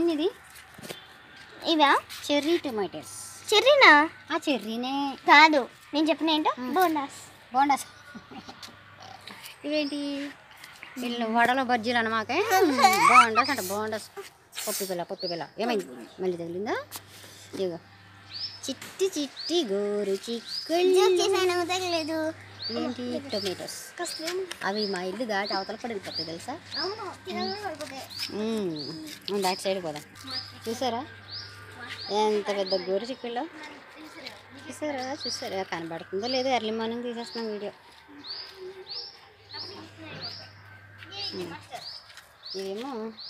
ఇది ఇవా cherry tomatoes చెర్రీనా ఆ చెర్రీనే కాదు నేను చెప్పిన ఏంటో బోండాస్ బోండాస్ ఇవేంటి వీళ్ళు వడలో బజ్జీలు అనమాక బోండాస్ అంట బోండాస్ పప్పు పిల్ల పప్పు పిల్ల ఏమైంది మళ్ళీ తగిలిందా ఇదిగో చిట్టి చిట్టి గోరు చిక్కుళ్ళు చేశాను తగలేదు ఏంటి టొమాటోస్ అవి మా ఇల్లు దాటి అవతల కూడా వెళ్ళిపోతాయి తెలుసా అవును తినగా పడిపోతాయి మ్మ్. బ్యాక్ సైడ్ పోదాం చూసారా ఎంత పెద్ద గోరు చిక్కుళ్ళు చూసారా చూసారా కనబడుతుందో లేదో ఎర్లీ మార్నింగ్ తీసేస్తున్నాం వీడియో మ్మ్. ఇవేమో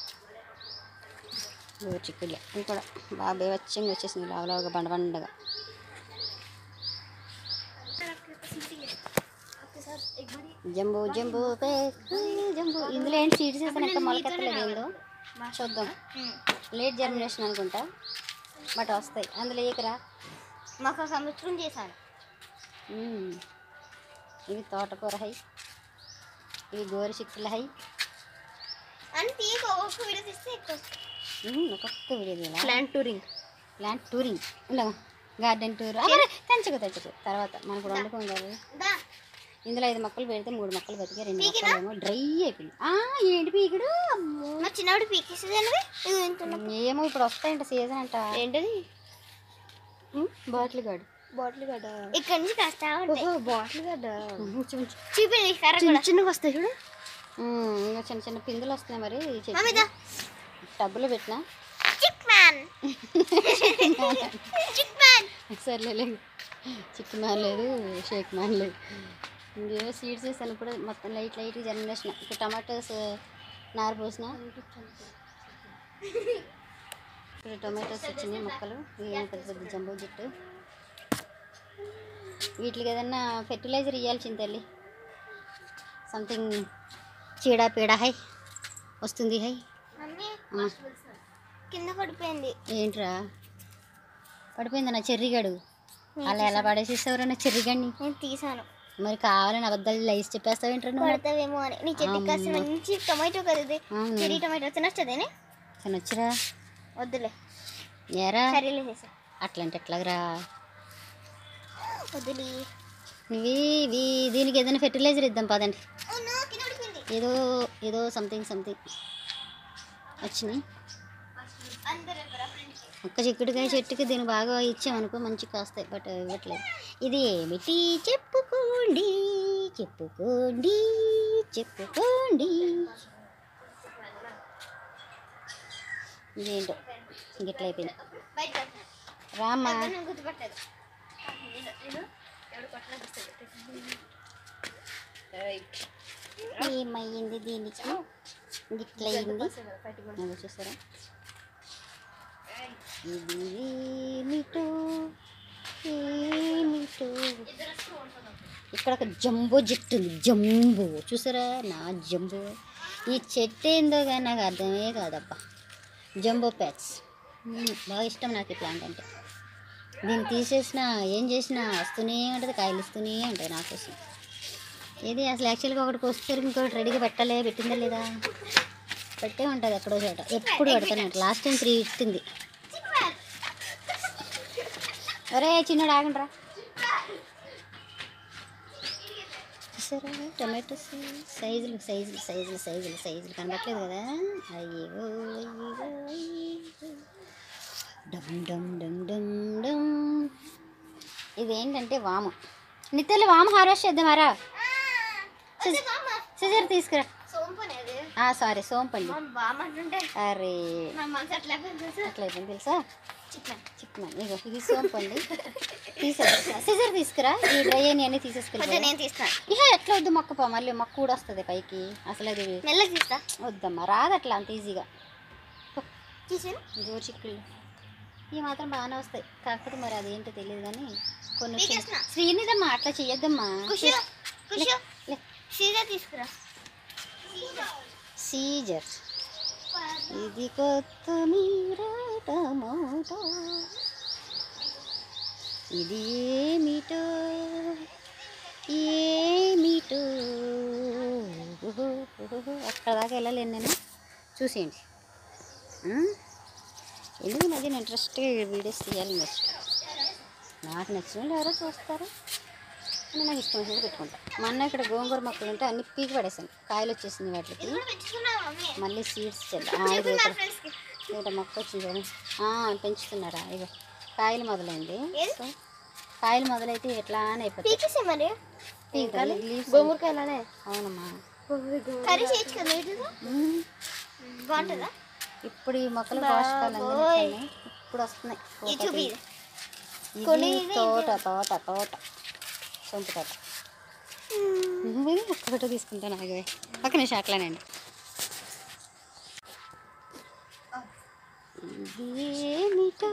గోరు చిక్కుళ్ళు ఇవి కూడా బాగా బేవచ్చంగా వచ్చేసింది లావలావుగా బండ బండగా జంబో జంబో పేక్ జంబో ఇందులో ఏంటి సీడ్స్ వేసాను ఇంకా మొలకెత్తలేదు ఏందో చూద్దాం లేట్ జర్మినేషన్ అనుకుంటా బట్ వస్తాయి అందులో ఏకరా మాకు ఒక సంవత్సరం చేశాను మ్మ్. ఇవి తోటకూర హై ఇవి గోరు చిక్కుల హై అని తీయక ఒక్కొక్క వీడియో తీస్తే ఎక్కువ మ్మ్, ఒక్కొక్క video plant touring plant touring ఉండవు గార్డెన్ టూర్ తెంచుకో తెంచుకో తర్వాత మనకు వండుకోం కదా దా ఇందులో ఐదు మొక్కలు పెడితే మూడు మొక్కలు బతికే రెండు మొక్కలు ఏమో డ్రై అయిపోయింది ఆ, ఏంటి పీకుడు అమ్మో. మా చిన్నప్పుడు పీకేసేది అనేది ఇది ఎంత ఏమో ఇప్పుడు వస్తాయంట సీజన్ అంట ఏంటది బాటిల్ గాడు బాటిల్ గడ్డ ఇక్కడ నుంచి కాస్తా ఉంటాయి బాటిల్ గడ్డ చూపింది కర్ర కూడా చిన్నగా వస్తాయి చూడు ఇంకా చిన్న చిన్న పిందులు వస్తున్నాయి మరి ఈ చెట్టుకి. మమ్మీ దా టబ్బులో పెట్టినా చిక్ మ్యాన్ చిక్ మ్యాన్ సర్లే చిక్ మ్యాన్ లేదు షేక్ మ్యాన్ లేదు ఇంకేమో సీడ్స్ వేసాను ఇప్పుడు మొత్తం లైట్ లైట్ జర్మినేషన్ ఇప్పుడు టమాటోస్ నార పోసిన ఇప్పుడు టొమాటోస్ వచ్చినాయి మొక్కలు ఇవి పెద్ద పెద్ద జంబో జుట్టు వీటికి ఏదన్నా ఫెర్టిలైజర్ ఇవ్వాల్సింది తల్లి సంథింగ్ చీడ పీడ హై వస్తుంది హై మమ్మీ అమ్మా కింద పడిపోయింది ఏంట్రా పడిపోయింది నా చెర్రిగాడు అలా ఎలా పడేసేసావురా నా చెర్రిగాడిని నేను తీసాను మరి కావాలని అబద్ధాలు లైస్ చెప్పేస్తావు ఏంట్రా నువ్వు పడతావేమో అని నీ చెట్టుకి కాస్త అమ్మా. మంచి టొమాటో కదిది అవును చెరీ టొమాటో తినొచ్చదేనే తినొచ్చురా వద్దులే ఏరా కర్రీలో చేసా అట్లాంటి ఎట్లాగరా వద్దులే ఇవి ఇవి దీనికి ఏదైనా ఫెర్టిలైజర్ ఇద్దాం పదండి అవును కింద పడిపోయింది ఏదో ఏదో సంథింగ్ సంథింగ్ వచ్చినాయి అందరూ ఫ్రెండ్స్ ఒక్క చిక్కుడుకాయ చెట్టుకి దీన్ని బాగా ఇచ్చామనుకో మంచి కాస్తాయి బట్ ఇవ్వట్లేదు ఇది ఏమిటి చెప్పుకోండి చెప్పుకోండి చెప్పుకోండి ఇదేంటో గిట్ల అయిపోయింది బయట రామ్మా నేను గుర్తుపట్టలేదు నేను- నేను ఎవడు కొట్టినా గుర్తుపట్టలేదు. ఏమయ్యింది దీనికి గిట్లయింది నాకు చూసారా ఇది ఏమిటో ఏమిటో ఇక్కడ ఒక జంబో చెట్టు ఉంది జంబో చూసారా నా జంబో ఈ చెట్టు ఏందో కానీ నాకు అర్థమే కాదబ్బా జంబో ప్యాట్స్ బాగా ఇష్టం నాకు ఈ ప్లాంట్ అంటే దీన్ని తీసేసినా ఏం చేసినా వస్తూనే ఉంటుంది కాయలు ఇస్తూనే ఉంటాయి నా కోసం ఇది అసలు యాక్చువల్గా ఒకటి వస్తారు ఇంకోటి రెడీగా పెట్టలే పెట్టిందా లేదా పెట్టే ఉంటుంది ఎక్కడో చోట ఎప్పుడు పెడతానే ఉంటుంది లాస్ట్ టైం త్రీ ఇస్తుంది ఒరే చిన్నడు ఆగండ్రా చూసారా టొమాటోస్ సైజులు సైజులు సైజులు సైజులు సైజులు కనబట్లేదు కదా అయ్యో అయ్యో అయ్యో డమ్ డమ్ డమ్ డమ్ డమ్ ఇదేంటంటే వాము నిత్యలు వాము హార్వెస్ట్ చేద్దామారా వద్దు బామ్మ. సిజర్ తీసుకురా సోంపనే అది సారీ సోంపండి మా బామ్మ అంటుంటే అరే నా మనసు అట్లా తెలుసా అట్లయిపోయింది తెలుసా చికెన్ చిక్కుమని ఇగో ఇది సోంపండి తీసే సిజర్ తీసుకురా ఈ డ్రై అని అన్నీ వద్దు తీసేసుకెళ్ళి నేను తీస్తాను ఇహ ఎట్లా వద్దు మొక్క పో మళ్ళీ మొక్క కూడా వస్తుంది పైకి అసలు అది మెల్లగా తీస్తా వద్దమ్మా రాదు అట్లా అంత ఈజీగా తీసాను గోరు చిక్కుళ్ళు ఇవి మాత్రం బాగానే వస్తాయి కాకపోతే మరి అదేంటో తెలియదు కానీ కొన్ని పీకేస్తున్నా. శ్రీనిధమ్మా అట్లా చెయ్యొద్దమ్మా ఖుషి ఖుషి లే. సీదా తీసుకురా సీజర్ ఇది కొత్తిమీర టమోటో ఇది ఏమిటో ఏమిటో ఓహో, ఓహో, అక్కడ దాకా వెళ్ళలేను నేను చూసేయండి ఆ? ఎందుకు ఈ మధ్యన ఇంట్రెస్ట్గా వీడియోస్ తీయాలి నెక్స్ట్ నాకు నచ్చిన వాళ్ళు ఎవరో చూస్తారు అని నాకు ఇష్టం వచ్చినట్టు పెట్టుకుంటా మా అన్న ఇక్కడ గోంగూర మొక్కలు ఉంటే అన్ని పీకి పడేసాను కాయలు వచ్చేసింది వాటికి ఇది కూడా పెంచుకున్నావా మమ్మీ మళ్ళీ సీడ్స్ చెల్లి ఆ, ఇది నా ఇక్కడ ఫ్రెండ్స్కి ఇక్కడ మొక్క వచ్చింది చూడండి ఆ, పెంచుతున్నారా ఇగో కాయలు మొదలైంది ఏది? సో కాయలు మొదలైతే ఎట్లా అని అయిపోతాయి పీకేసే మరి పీకుతాయి. leaves గోంగూరకాయలనే అవునమ్మా కర్రీ చేయొచ్చు కదా వీటితో మ్మ్. బాగుంటుందా ఇప్పుడు ఈ మొక్కలు పోషకాలు అన్నీ ఉన్నాయి. ఇప్పుడు వస్తున్నాయి ఇది చూపి ఇది. ఇది కొన్ని ఇది తోట తోట తోట సొంత తోట ఒక్క ఫోటో తీసుకుంటాను ఆగే ఒక నిమిషం అట్లానండి ఇదేమిటో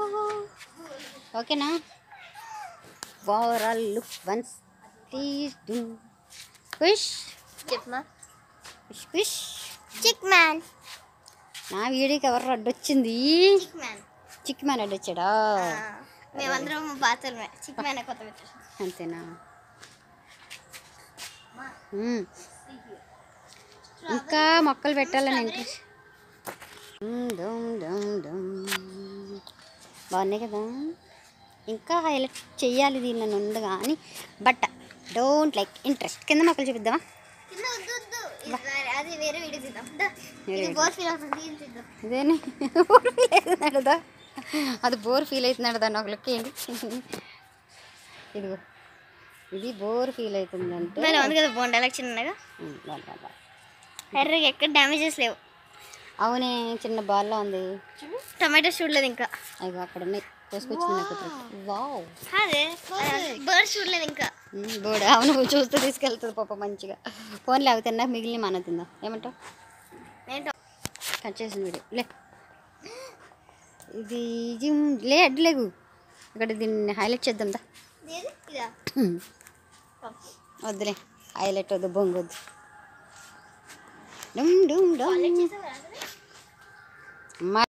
ఓకేనా overall look once please do wish చెప్పమా విష్ విష్ చిక్ మ్యాన్ నా వీడియోకి ఎవరు అడ్డొచ్చింది చిక్ మ్యాన్ చిక్ మ్యాన్ అడ్డొచ్చాడా మేమందరం బాత్రూమే చిక్ మ్యాన్ కొత్త పెట్టేసాం అంతేనా మ్మ్. ఇంకా మొక్కలు పెట్టాలని ఇంట్రెస్ట్ డమ్ డమ్ డమ్. బాగున్నాయి కదా ఇంకా హైలైట్ చెయ్యాలి దీన్ని నన్ను ఉంది కానీ బట్ డోంట్ లైక్ ఇంట్రెస్ట్ కింద మొక్కలు చూపిద్దామా కింద వద్దు వద్దు ఇది వేరే- అది వేరే వీడియో తీద్దాం దా. వేరే ఇది video. బోర్ ఫీల్ అవుతుంది ఇది తీద్దాం ఇదేని బోర్ ఫీల్ అవుతున్నాడుదా అది బోర్ ఫీల్ అవుతున్నాడు దాన్ని ఒక లుక్ ఏంటి ఇదిగో ఇది బోర్ ఫీల్ అవుతుందంటే మరి ఉంది కదా బోండాలకు చిన్నగా ఉమ్, బాగా, బాగా, బాగా. ఎర్రగా ఎక్కడ డ్యామేజెస్ లేవు అవునే చిన్న బాల్లో ఉంది టమాటో చూడలేదు ఇంకా అవి అక్కడ ఉన్నాయి కోసుకొచ్చింది నాకు వావ్ అదే బర్డ్ చూడలేదు ఇంకా బోర్డు అవును చూస్తూ తీసుకెళ్తుంది పాప మంచిగా ఫోన్లో అవి తిన్నా మిగిలిన మన తిందాం ఏమంటావు ఏంటో కట్ చేసిన వీడియో లే ఇది జిమ్ లే అడ్డులేగు ఇక్కడ దీన్ని హైలైట్ చేద్దాం దా ఏది? ఇదా వద్దులే హైలైట్ వద్దు బొంగొద్దు డుమ్ డుమ్ డుమ్ చేసావా అమ్మా